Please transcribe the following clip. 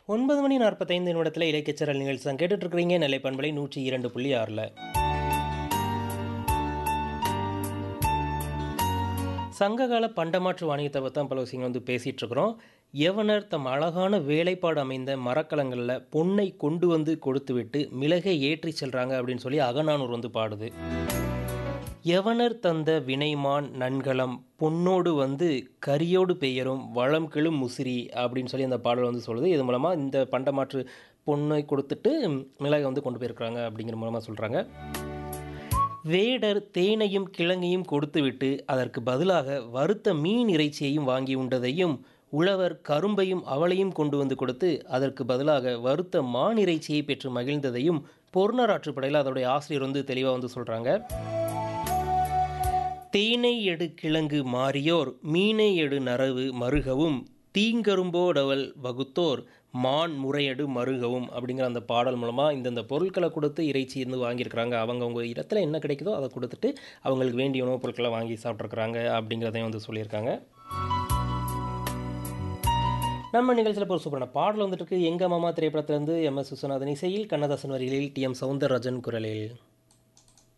ஒன்பது மணி நாற்பத்தைந்து நிமிடத்தில் இலக்கியச்சரல் நிகழ்ச்சி தான் கேட்டுட்டு இருக்கிறீங்க நெல்லை பண்பலை நூற்றி இரண்டு புள்ளி ஆறில் சங்ககால பண்டமாற்று வாணிகத்தை பற்றி தான் பல விஷயங்கள் வந்து பேசிகிட்டு இருக்கிறோம் யவனர் தம் அழகான வேலைப்பாடு அமைந்த மரக்கலங்களில் பொன்னை கொண்டு வந்து கொடுத்துவிட்டு மிளகை ஏற்றி செல்றாங்க அப்படின்னு சொல்லி அகநானூர் வந்து பாடுது யவனர் தந்த வினைமான் நன்கலம் பொன்னோடு வந்து கரியோடு பெயரும் வளம் கெழும் முசிறி அப்படின்னு சொல்லி அந்த பாடல் வந்து சொல்லுது இது மூலமாக இந்த பண்டமாற்று பொண்ணை கொடுத்துட்டு மிளகை வந்து கொண்டு போயிருக்கிறாங்க அப்படிங்கிற மூலமாக சொல்கிறாங்க வேடர் தேனையும் கிழங்கையும் கொடுத்துவிட்டு அதற்கு பதிலாக வறுத்த மீன் இறைச்சியையும் வாங்கி உண்டதையும் உழவர் கரும்பையும் அவளையும் கொண்டு வந்து கொடுத்து அதற்கு பதிலாக வறுத்த மான் இறைச்சியை பெற்று மகிழ்ந்ததையும் பொருணராற்றுப்படையில் அதோடைய ஆசிரியர் வந்து தெளிவாக வந்து சொல்கிறாங்க தேனை எடு கிழங்கு மாறியோர் மீனை எடு நரவு மருகவும் தீங்கரும்போடவள் வகுத்தோர் மான் முறையடு மருகவும் அப்படிங்கிற அந்த பாடல் மூலமாக இந்தந்த பொருட்களை கொடுத்து இறைச்சி இருந்து வாங்கியிருக்கிறாங்க அவங்கவுங்க இடத்துல என்ன கிடைக்குதோ அதை கொடுத்துட்டு அவங்களுக்கு வேண்டிய உணவுப் பொருட்களை வாங்கி சாப்பிட்ருக்குறாங்க அப்படிங்கிறதையும் வந்து சொல்லியிருக்காங்க நம்ம நிகழ்ச்சியில் இப்போ ஒரு சூப்பரான பாடல் வந்துட்டு இருக்கு எங்க மாமா திரைப்படத்திலிருந்து எம் எஸ் விஸ்வநாதன் இசையில் கண்ணதாசன் வரிகளில் டி எம் சவுந்தரராஜன் குரலில்